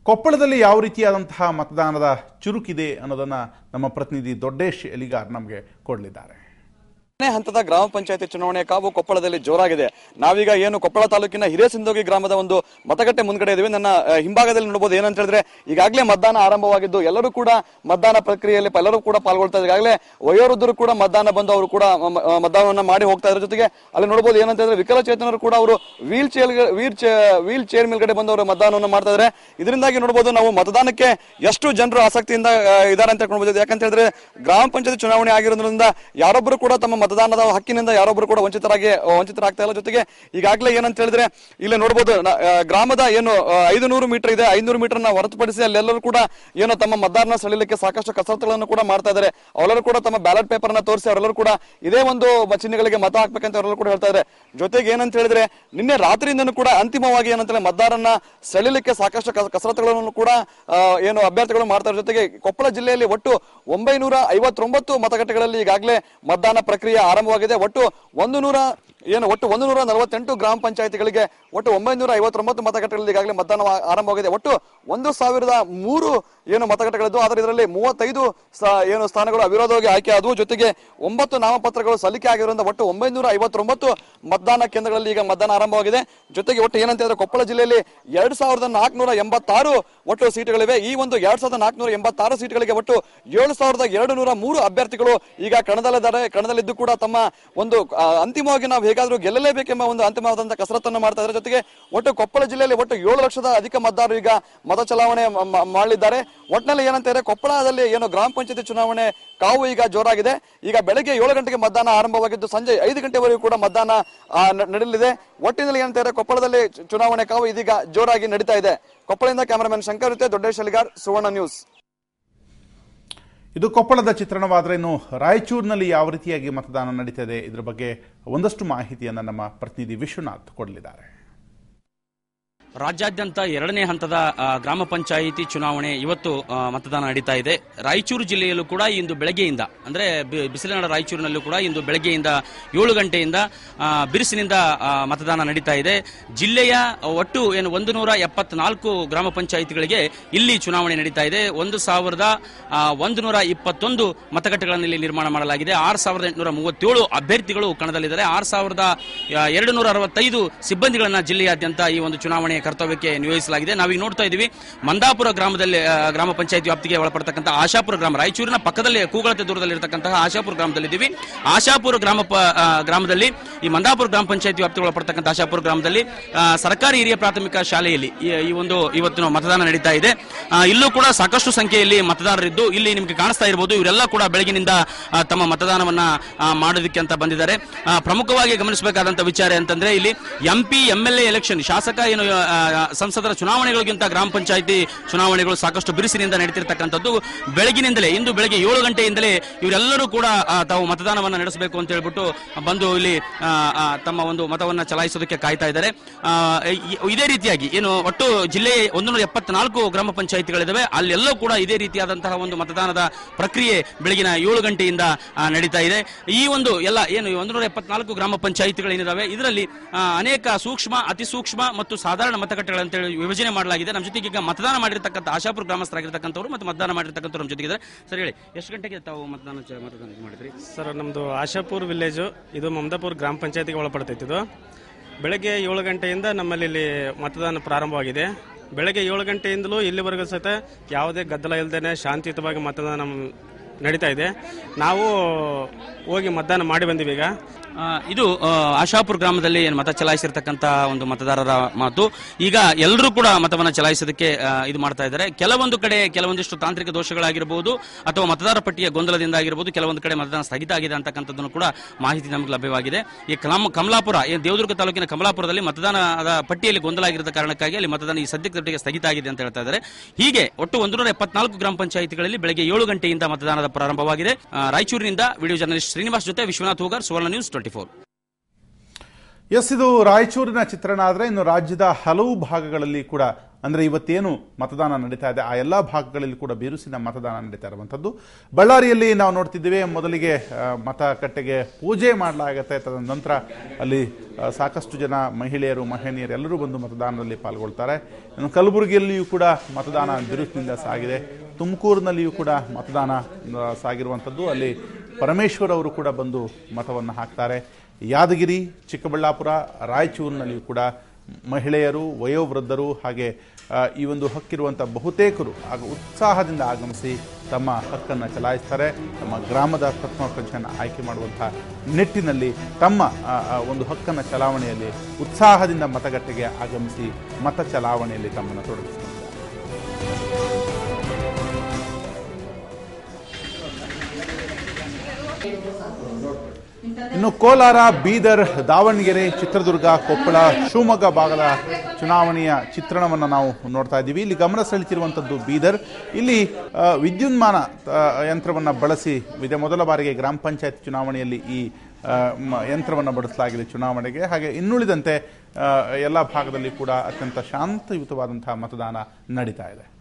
ಕೊಪ್ಪಳದಲ್ಲಿ ಯಾವ ರೀತಿಯಾದಂತಹ ಮತದಾನದ ಚುರುಕಿದೆ ಅನ್ನೋದನ್ನ ನಮ್ಮ ಪ್ರತಿನಿಧಿ ದೊಡ್ಡೇಶ್ ಎಲಿಗಾರ್ ನಮಗೆ ಕೊಡಲಿದ್ದಾರೆ ಎರಡನೇ ಹಂತದ ಗ್ರಾಮ ಪಂಚಾಯತಿ ಚುನಾವಣೆ ಕಾವು ಕೊಪ್ಪಳದಲ್ಲಿ ಜೋರಾಗಿದೆ ನಾವೀಗ ಏನು ಕೊಪ್ಪಳ ತಾಲೂಕಿನ ಹಿರೇಸಿಂದೋಗಿ ಗ್ರಾಮದ ಒಂದು ಮತಗಟ್ಟೆ ಮುಂದ್ಗಡೆ ಇದ್ದೀವಿ ನನ್ನ ಆ, ಹಿಂಭಾಗದಲ್ಲಿ ನೋಡಬಹುದು ಏನಂತ ಹೇಳಿದ್ರೆ ಈಗಾಗಲೇ ಮತದಾನ ಆರಂಭವಾಗಿದ್ದು ಎಲ್ಲರೂ ಕೂಡ ಮತದಾನ ಪ್ರಕ್ರಿಯೆಯಲ್ಲಿ ಎಲ್ಲರೂ ಕೂಡ ಪಾಲ್ಗೊಳ್ತಾ ಇದ್ದಾರೆ ಈಗಾಗಲೇ ವಯೋವೃದ್ಧರು ಕೂಡ ಮತದಾನ ಬಂದು ಅವರು ಕೂಡ ಮ- ಮ- ಮತದಾನವನ್ನ ಮಾಡಿ ಹೋಗ್ತಾ ಇದ್ರ ಜೊತೆಗೆ ಅಲ್ಲಿ ನೋಡಬಹುದು ಏನಂತ ಹೇಳಿದ್ರೆ ವಿಕಲಚೇತನರು ಕೂಡ ಅವರು wheelchair wheel wheelchair ಮೇಲ್ಗಡೆ ಬಂದು ಅವರು ಮತದಾನವನ್ನು ಮಾಡ್ತಾ ಇದ್ದಾರೆ ಇದರಿಂದಾಗಿ ನೋಡಬಹುದು ನಾವು ಮತದಾನಕ್ಕೆ ಎಷ್ಟು ಜನರು ಆಸಕ್ತಿಯಿಂದ ಆ, ಇದ್ದಾರೆ ಅಂತ ನೋಡಬಹುದು ಯಾಕಂತ ಹೇಳಿದ್ರೆ ಗ್ರಾಮ ಪಂಚಾಯತ್ ಚುನಾವಣೆ ಆಗಿರೋದ್ರಿಂದ ಯಾರೊಬ್ಬರು ಕೂಡ ತಮ್ಮ ಮತದಾನದ ಹಕ್ಕಿನಿಂದ ಯಾರೊಬ್ಬರು ಕೂಡ ವಂಚಿತರಾಗಿ ವಂಚಿತರಾಗ್ತಾ ಇಲ್ಲ ಜೊತೆಗೆ ಈಗಾಗಲೇ ಏನಂತ ಹೇಳಿದ್ರೆ ಇಲ್ಲಿ ನೋಡಬಹುದು ನ- ಆ, ಗ್ರಾಮದ ಏನು ಐದು ನೂರು ಮೀಟರ್ ಇದೆ ಐನೂರು ಮೀಟರ್ ನ ಹೊರತುಪಡಿಸಿ ಅಲ್ಲೆಲ್ಲರೂ ಕೂಡ ಏನು ತಮ್ಮ ಮತದಾರನ ಸೆಳೆಯಲಿಕ್ಕೆ ಸಾಕಷ್ಟು ಕಸರತ್ತುಗಳನ್ನು ಕೂಡ ಮಾಡ್ತಾ ಇದ್ದಾರೆ ಅವರೆಲ್ಲರೂ ಕೂಡ ತಮ್ಮ ಬ್ಯಾಲೆಟ್ ಪೇಪರ್ ನ ತೋರಿಸಿ ಅವರೆಲ್ಲರೂ ಕೂಡ ಇದೇ ಒಂದು ಮ- ಚಿಹ್ನೆಗಳಿಗೆ ಮತ ಹಾಕ್ಬೇಕಂತ ಅವರೆಲ್ಲರೂ ಕೂಡ ಹೇಳ್ತಾ ಇದ್ದಾರೆ ಜೊತೆಗೆ ಏನಂತ ಹೇಳಿದ್ರೆ ನಿನ್ನೆ ರಾತ್ರಿಯಿಂದನೂ ಕೂಡ ಅಂತಿಮವಾಗಿ ಏನಂತ ಹೇಳಿದ್ರೆ ಮತದಾರನ ಸೆಳೆಯಲಿಕ್ಕೆ ಸಾಕಷ್ಟು ಕಸ- ಕಸರತ್ತುಗಳನ್ನು ಕೂಡ ಆ, ಏನು ಅಭ್ಯರ್ಥಿಗಳು ಮಾಡ್ತಾರೆ ಜೊತೆಗೆ ಕೊಪ್ಪಳ ಜಿಲ್ಲೆಯಲ್ಲಿ ಒಟ್ಟು ಒಂಬೈನೂರ ಐವತ್ತೊಂಬತ್ತು ಮತಗಟ್ಟೆಗಳಲ್ಲಿ ಈಗಾಗಲೇ ಮತದಾನ ಪ್ರಕ್ರಿಯೆ ಆರಂಭವಾಗಿದೆ ಒಟ್ಟು ಒಂದು ನೂರ ಏನು ಒಟ್ಟು ಒಂದು ನೂರ ನಲವತ್ತೆಂಟು ಗ್ರಾಮ ಪಂಚಾಯತಿಗಳಿಗೆ ಒಟ್ಟು ಒಂಬೈನೂರ ಐವತ್ತೊಂಬತ್ತು ಮತಗಟ್ಟೆಗಳಲ್ಲಿ ಈಗಾಗಲೇ ಮತದಾನ ಆ- ಆರಂಭವಾಗಿದೆ ಒಟ್ಟು ಒಂದು ಸಾವಿರದ ಮೂರು ಏನು ಮತಗಟ್ಟೆಗಳಿದ್ದು ಆದರೆ ಇದರಲ್ಲಿ ಮೂವತ್ತೈದು ಸ- ಏನು ಸ್ಥಾನಗಳು ಅವಿರೋಧವಾಗಿ ಆಯ್ಕೆ ಆದವು ಜೊತೆಗೆ ಒಂಬತ್ತು ನಾಮಪತ್ರಗಳು ಸಲ್ಲಿಕೆ ಆಗಿರುವಂತಹ ಒಟ್ಟು ಒಂಬೈನೂರ ಐವತ್ತೊಂಬತ್ತು ಮತದಾನ ಕೇಂದ್ರಗಳಲ್ಲಿ ಈಗ ಮತದಾನ ಆರಂಭವಾಗಿದೆ ಜೊತೆಗೆ ಒಟ್ಟು ಏನಂತ ಹೇಳಿದ್ರೆ ಕೊಪ್ಪಳ ಜಿಲ್ಲೆಯಲ್ಲಿ ಎರಡ್ ಸಾವಿರದ ನಾಲ್ಕುನೂರ ಎಂಬತ್ತಾರು ಒಟ್ಟು ಸೀಟುಗಳಿವೆ ಈ ಒಂದು ಎರಡ್ ಸಾವಿರದ ನಾಲ್ಕುನೂರ ಎಂಬತ್ತಾರು ಸೀಟುಗಳಿಗೆ ಒಟ್ಟು ಏಳು ಸಾವಿರದ ಎರಡು ನೂರ ಮೂರು ಅಭ್ಯರ್ಥಿಗಳು ಈಗ ಕಣದಲ್ಲಿದ್ದಾರೆ ಕಣದಲ್ಲಿದ್ದು ಕೂಡ ತಮ್ಮ ಒಂದು ಆ, ಅಂತಿಮವಾಗಿ ನಾವು ಹೇಗಾದ್ರೂ ಗೆಲ್ಲಲೇಬೇಕೆಂಬ ಒಂದು ಅಂತಿಮವಾದಂತಹ ಕಸರತ್ತನ್ನು ಮಾಡ್ತಾ ಇದ್ದಾರೆ ಜೊತೆಗೆ ಒಟ್ಟು ಕೊಪ್ಪಳ ಜಿಲ್ಲೆಯಲ್ಲಿ ಒಟ್ಟು ಏಳು ಲಕ್ಷದ ಅಧಿಕ ಮತದಾರರು ಈಗ ಮತ ಚಲಾವಣೆ ಮ- ಮ- ಮಾಡಲಿದ್ದಾರೆ ಒಟ್ಟಿನಲ್ಲಿ ಏನಂತ ಹೇಳಿದ್ರೆ ಕೊಪ್ಪಳದಲ್ಲಿ ಏನು ಗ್ರಾಮ ಪಂಚಾಯತಿ ಚುನಾವಣೆ ಕಾವು ಈಗ ಜೋರಾಗಿದೆ ಈಗ ಬೆಳಗ್ಗೆ ಏಳು ಗಂಟೆಗೆ ಮತದಾನ ಆರಂಭವಾಗಿದ್ದು ಸಂಜೆ ಐದು ಗಂಟೆವರೆಗೂ ಕೂಡ ಮತದಾನ ಆ, ನ- ನಡೆಯಲಿದೆ ಒಟ್ಟಿನಲ್ಲಿ ಏನಂತ ಹೇಳಿದ್ರೆ ಕೊಪ್ಪಳದಲ್ಲಿ ಚು- ಚುನಾವಣೆ ಕಾವು ಇದೀಗ ಜೋರಾಗಿ ನಡೀತಾ ಇದೆ ಕೊಪ್ಪಳದಿಂದ ಕ್ಯಾಮರಾಮನ್ ಶಂಕರ್ ಜೊತೆ ದೊಡ್ಡೇಶ್ ಅಲಿಗಾರ್ ಸುವರ್ಣ ನ್ಯೂಸ್ ಇದು ಕೊಪ್ಪಳದ ಚಿತ್ರಣವಾದರೆ ಇನ್ನು ರಾಯಚೂರಿನಲ್ಲಿ ಯಾವ ರೀತಿಯಾಗಿ ಮತದಾನ ನಡೀತದೆ ಇದರ ಬಗ್ಗೆ ಒಂದಷ್ಟು ಮಾಹಿತಿಯನ್ನು ನಮ್ಮ ಪ್ರತಿನಿಧಿ ವಿಶ್ವನಾಥ್ ಕೊಡಲಿದ್ದಾರೆ ರಾಜ್ಯಾದ್ಯಂತ ಎರಡನೇ ಹಂತದ ಆ, ಗ್ರಾಮ ಪಂಚಾಯಿತಿ ಚುನಾವಣೆ ಇವತ್ತು ಆ, ಮತದಾನ ನಡೀತಾ ಇದೆ ರಾಯಚೂರು ಜಿಲ್ಲೆಯಲ್ಲೂ ಕೂಡ ಇಂದು ಬೆಳಗ್ಗೆಯಿಂದ ಅಂದ್ರೆ ಬಿ- ಬಿಸಿಲನಾಡ ರಾಯಚೂರಿನಲ್ಲೂ ಕೂಡ ಇಂದು ಬೆಳಗ್ಗೆಯಿಂದ ಏಳು ಗಂಟೆಯಿಂದ ಆ, ಬಿರುಸಿನಿಂದ ಆ, ಮತದಾನ ನಡೀತಾ ಇದೆ ಜಿಲ್ಲೆಯ ಒಟ್ಟು ಏನು ಒಂದು ನೂರ ಎಪ್ಪತ್ನಾಲ್ಕು ಗ್ರಾಮ ಪಂಚಾಯಿತಿಗಳಿಗೆ ಇಲ್ಲಿ ಚುನಾವಣೆ ನಡೀತಾ ಇದೆ ಒಂದು ಸಾವಿರದ ಆ, ಒಂದು ನೂರ ಇಪ್ಪತ್ತೊಂದು ಮತಗಟ್ಟೆಗಳನ್ನು ಇಲ್ಲಿ ನಿರ್ಮಾಣ ಮಾಡಲಾಗಿದೆ ಆರು ಸಾವಿರದ ಎಂಟುನೂರ ಮೂವತ್ತೇಳು ಅಭ್ಯರ್ಥಿಗಳು ಕಣದಲ್ಲಿದ್ದಾರೆ ಆರು ಸಾವಿರದ ಎರಡು ನೂರ ಅರವತ್ತೈದು ಸಿಬ್ಬಂದಿಗಳನ್ನ ಜಿಲ್ಲೆಯಾದ್ಯಂತ ಈ ಒಂದು ಚುನಾವಣೆ ಕರ್ತವ್ಯಕ್ಕೆ ನಿಯೋಜಿಸಲಾಗಿದೆ ನಾವೀಗ ನೋಡ್ತಾ ಇದ್ದೀವಿ ಮಂದಾಪುರ ಗ್ರಾಮದಲ್ಲಿ ಆ, ಗ್ರಾಮ ಪಂಚಾಯತ್ ವ್ಯಾಪ್ತಿಗೆ ಒಳಪಡ್ತಕ್ಕಂಥ ಆಶಾಪುರ ಗ್ರಾಮ ರಾಯಚೂರಿನ ಪಕ್ಕದಲ್ಲಿ ಕೂಗಳತೆ ದೂರದಲ್ಲಿರ್ತಕ್ಕಂತಹ ಆಶಾಪುರ ಗ್ರಾಮದಲ್ಲಿದ್ದೀವಿ ಆಶಾಪುರ ಗ್ರಾಮ ಪ- ಆ, ಗ್ರಾಮದಲ್ಲಿ ಈ ಮಂದಾಪುರ ಗ್ರಾಮ ಪಂಚಾಯತ್ ವ್ಯಾಪ್ತಿಗೆ ಒಳಪಡ್ತಕ್ಕಂಥ ಆಶಾಪುರ ಗ್ರಾಮದಲ್ಲಿ ಆ, ಸರ್ಕಾರಿ ಹಿರಿಯ ಪ್ರಾಥಮಿಕ ಶಾಲೆಯಲ್ಲಿ ಈ ಈ ಒಂದು ಇವತ್ತಿನ ಮತದಾನ ನಡೀತಾ ಇದೆ ಆ, ಇಲ್ಲೂ ಕೂಡ ಸಾಕಷ್ಟು ಸಂಖ್ಯೆಯಲ್ಲಿ ಮತದಾರರಿದ್ದು ಇಲ್ಲಿ ನಿಮಗೆ ಕಾಣಿಸ್ತಾ ಇರಬಹುದು ಇವರೆಲ್ಲ ಕೂಡ ಬೆಳಗಿನಿಂದ ಆ, ತಮ್ಮ ಮತದಾನವನ್ನ ಆ, ಮಾಡೋದಕ್ಕೆ ಅಂತ ಬಂದಿದ್ದಾರೆ ಆ, ಪ್ರಮುಖವಾಗಿ ಗಮನಿಸಬೇಕಾದಂತ ವಿಚಾರ ಅಂತಂದ್ರೆ ಇಲ್ಲಿ ಎಂಪಿ ಎಂಎಲ್ಎ ಎಲೆಕ್ಷನ್ ಶಾಸಕ ಏನು ಆ, ಸಂಸದರ ಚುನಾವಣೆಗಳಿಗಿಂತ ಗ್ರಾಮ ಪಂಚಾಯತಿ ಚುನಾವಣೆಗಳು ಸಾಕಷ್ಟು ಬಿರುಸಿನಿಂದ ನಡೀತಿರ್ತಕ್ಕಂಥದ್ದು ಬೆಳಗಿನಿಂದಲೇ ಇಂದು ಬೆಳಗ್ಗೆ ಏಳು ಗಂಟೆಯಿಂದಲೇ ಇವರೆಲ್ಲರೂ ಕೂಡ ಆ, ತಾವು ಮತದಾನವನ್ನ ನಡೆಸಬೇಕು ಅಂತ ಹೇಳ್ಬಿಟ್ಟು ಬಂದು ಇಲ್ಲಿ ಆ, ಆ, ತಮ್ಮ ಒಂದು ಮತವನ್ನ ಚಲಾಯಿಸೋದಕ್ಕೆ ಕಾಯ್ತಾ ಇದ್ದಾರೆ ಆ, ಇ- ಇದೇ ರೀತಿಯಾಗಿ ಏನು ಒಟ್ಟು ಜಿಲ್ಲೆ ಒಂದು ನೂರ ಎಪ್ಪತ್ನಾಲ್ಕು ಗ್ರಾಮ ಪಂಚಾಯಿತಿಗಳಿದಾವೆ ಅಲ್ಲೆಲ್ಲೂ ಕೂಡ ಇದೇ ರೀತಿಯಾದಂತಹ ಒಂದು ಮತದಾನದ ಪ್ರಕ್ರಿಯೆ ಬೆಳಗಿನ ಏಳು ಗಂಟೆಯಿಂದ ಆ, ನಡೀತಾ ಇದೆ ಈ ಒಂದು ಎಲ್ಲ ಏನು ಒಂದು ನೂರ ಎಪ್ಪತ್ನಾಲ್ಕು ಗ್ರಾಮ ಪಂಚಾಯಿತಿಗಳೇನಿದಾವೆ ಇದರಲ್ಲಿ ಆ, ಅನೇಕ ಸೂಕ್ಷ್ಮ ಅತಿ ಸೂಕ್ಷ್ಮ ಮತ್ತು ಸಾಧಾರಣ ಮತಗಟ್ಟೆಗಳಂತೇಳಿ ವಿಭಜನೆ ಮಾಡಲಾಗಿದೆ ನಮ್ಮ ಜೊತೆಗೆ ಈಗ ಮತದಾನ ಮಾಡಿರ್ತಕ್ಕಂಥ ಆಶಾಪುರ ಗ್ರಾಮಸ್ಥರಾಗಿರ್ತಕ್ಕಂಥವ್ರು ಮತ್ತು ಮತದಾನ ಮಾಡಿರ್ತಕ್ಕಂಥವ್ರು ನಮ್ಮ ಜೊತೆಗಿದ್ದಾರೆ ಸರ್ ಹೇಳಿ ಎಷ್ಟು ಗಂಟೆಗೆ ತಾವು ಮತದಾನ ಚ- ಮತದಾನ ಮಾಡಿದ್ರಿ ಸರ್ ನಮ್ಮದು ಆಶಾಪುರ್ ವಿಲೇಜು ಇದು ಮಮದಾಪುರ ಗ್ರಾಮ ಪಂಚಾಯತಿಗೆ ಒಳಪಡ್ತೈತೆ ಇದು ಬೆಳಗ್ಗೆ ಏಳು ಗಂಟೆಯಿಂದ ನಮ್ಮಲ್ಲಿ ಇಲ್ಲಿ ಮತದಾನ ಪ್ರಾರಂಭವಾಗಿದೆ ಬೆಳಗ್ಗೆ ಏಳು ಗಂಟೆಯಿಂದಲೂ ಇಲ್ಲಿವರೆಗೂ ಸಹಿತ ಯಾವುದೇ ಗದ್ದಲ ಇಲ್ಲದೇ ಶಾಂತಿಯುತವಾಗಿ ಮತದಾನ ನಡೀತಾ ಇದೆ ನಾವು ಹೋಗಿ ಮತದಾನ ಮಾಡಿ ಬಂದೀವಿ ಈಗ ಆ, ಇದು ಆ, ಆಶಾಪುರ ಗ್ರಾಮದಲ್ಲಿ ಏನು ಮತ ಚಲಾಯಿಸಿರ್ತಕ್ಕಂಥ ಒಂದು ಮತದಾರರ ಮಾತು ಈಗ ಎಲ್ಲರೂ ಕೂಡ ಮತವನ್ನು ಚಲಾಯಿಸೋದಕ್ಕೆ ಆ, ಇದು ಮಾಡ್ತಾ ಇದ್ದಾರೆ ಕೆಲವೊಂದು ಕಡೆ ಕೆಲವೊಂದಿಷ್ಟು ತಾಂತ್ರಿಕ ದೋಷಗಳಾಗಿರಬಹುದು ಅಥವಾ ಮತದಾರ ಪಟ್ಟಿಯ ಗೊಂದಲದಿಂದ ಆಗಿರಬಹುದು ಕೆಲವೊಂದು ಕಡೆ ಮತದಾನ ಸ್ಥಗಿತ ಆಗಿದೆ ಅಂತಕ್ಕಂಥದ್ದನ್ನು ಕೂಡ ಮಾಹಿತಿ ನಮಗೆ ಲಭ್ಯವಾಗಿದೆ ಈ ಕಲಾಂ ಕಮಲಾಪುರ ಏನು ದೇವದುರ್ಗ ತಾಲೂಕಿನ ಕಮಲಾಪುರದಲ್ಲಿ ಮತದಾನದ ಪಟ್ಟಿಯಲ್ಲಿ ಗೊಂದಲ ಆಗಿರುವ ಕಾರಣಕ್ಕಾಗಿ ಅಲ್ಲಿ ಮತದಾನ ಈ ಸದ್ಯಕ್ಕೆ ಮಟ್ಟಿಗೆ ಸ್ಥಗಿತ ಆಗಿದೆ ಅಂತ ಹೇಳ್ತಾ ಇದ್ದಾರೆ ಹೀಗೆ ಒಟ್ಟು ಒಂದು ನೂರ ಎಪ್ಪತ್ನಾಲ್ಕು ಗ್ರಾಮ ಪಂಚಾಯಿತಿಗಳಲ್ಲಿ ಬೆಳಗ್ಗೆ ಏಳು ಗಂಟೆಯಿಂದ ಮತದಾನದ ಪ್ರಾರಂಭವಾಗಿದೆ ಆ, ರಾಯಚೂರಿನಿಂದ ವಿಡಿಯೋ ಜರ್ನಲಿಸ್ಟ್ ಶ್ರೀನಿವಾಸ್ ಜೊತೆ Vishwanath Hogar Suvarna news twenty four ಎಸ್ ಇದು ರಾಯಚೂರಿನ ಚಿತ್ರಣ ಆದರೆ ಇನ್ನು ರಾಜ್ಯದ ಹಲವು ಭಾಗಗಳಲ್ಲಿ ಕೂಡ ಅಂದರೆ ಇವತ್ತೇನು ಮತದಾನ ನಡೀತಾ ಇದೆ ಆ ಎಲ್ಲ ಭಾಗಗಳಲ್ಲಿ ಕೂಡ ಬಿರುಸಿನ ಮತದಾನ ನಡೀತಾ ಇರುವಂಥದ್ದು ಬಳ್ಳಾರಿಯಲ್ಲಿ ನಾವು ನೋಡ್ತಿದ್ದೀವಿ ಮೊದಲಿಗೆ ಆ, ಮತಗಟ್ಟೆಗೆ ಪೂಜೆ ಮಾಡಲಾಗುತ್ತೆ ತದನಂತರ ಅಲ್ಲಿ ಆ, ಸಾಕಷ್ಟು ಜನ ಮಹಿಳೆಯರು ಮಹಿಳೆಯರು ಎಲ್ಲರೂ ಬಂದು ಮತದಾನದಲ್ಲಿ ಪಾಲ್ಗೊಳ್ತಾರೆ ಇನ್ನು ಕಲಬುರಗಿಯಲ್ಲಿಯೂ ಕೂಡ ಮತದಾನ ಬಿರುಸಿನಿಂದ ಸಾಗಿದೆ ತುಮಕೂರಿನಲ್ಲಿಯೂ ಕೂಡ ಮತದಾನ ಆ, ಸಾಗಿರುವಂಥದ್ದು ಅಲ್ಲಿ ಪರಮೇಶ್ವರ್ ಅವರು ಕೂಡ ಬಂದು ಮತವನ್ನು ಹಾಕ್ತಾರೆ ಯಾದಗಿರಿ ಚಿಕ್ಕಬಳ್ಳಾಪುರ ರಾಯಚೂರಿನಲ್ಲಿಯೂ ಕೂಡ ಮಹಿಳೆಯರು ವಯೋವೃದ್ಧರು ಹಾಗೆ ಆ, ಈ ಒಂದು ಹಕ್ಕಿರುವಂಥ ಬಹುತೇಕರು ಆಗ ಉತ್ಸಾಹದಿಂದ ಆಗಮಿಸಿ ತಮ್ಮ ಹಕ್ಕನ್ನು ಚಲಾಯಿಸ್ತಾರೆ ತಮ್ಮ ಗ್ರಾಮದ ಪ್ರಥಮ ಪ್ರಜೆಯನ್ನು ಆಯ್ಕೆ ಮಾಡುವಂಥ ನಿಟ್ಟಿನಲ್ಲಿ ತಮ್ಮ ಆ, ಆ, ಒಂದು ಹಕ್ಕನ್ನು ಚಲಾವಣೆಯಲ್ಲಿ ಉತ್ಸಾಹದಿಂದ ಮತಗಟ್ಟೆಗೆ ಆಗಮಿಸಿ ಮತ ಚಲಾವಣೆಯಲ್ಲಿ ತಮ್ಮನ್ನು ತೊಡಗಿಸಿದ್ದಾರೆ ಇನ್ನು ಕೋಲಾರ ಬೀದರ್ ದಾವಣಗೆರೆ ಚಿತ್ರದುರ್ಗ ಕೊಪ್ಪಳ ಶಿವಮೊಗ್ಗ ಭಾಗದ ಚುನಾವಣೆಯ ಚಿತ್ರಣವನ್ನು ನಾವು ನೋಡ್ತಾ ಇದ್ದೀವಿ ಇಲ್ಲಿ ಗಮನ ಸೆಳೆತಿರುವಂಥದ್ದು ಬೀದರ್ ಇಲ್ಲಿ ಆ, ವಿದ್ಯುನ್ಮಾನ ಆ, ಯಂತ್ರವನ್ನು ಬಳಸಿ ಇದೇ ಮೊದಲ ಬಾರಿಗೆ ಗ್ರಾಮ ಪಂಚಾಯತ್ ಚುನಾವಣೆಯಲ್ಲಿ ಈ ಆ, ಮ- ಯಂತ್ರವನ್ನು ಬಳಸಲಾಗಿದೆ ಚುನಾವಣೆಗೆ ಹಾಗೆ ಇನ್ನುಳಿದಂತೆ ಆ, ಎಲ್ಲ ಭಾಗದಲ್ಲಿ ಕೂಡ ಅತ್ಯಂತ ಶಾಂತಿಯುತವಾದಂತಹ ಮತದಾನ ನಡೀತಾ ಇದೆ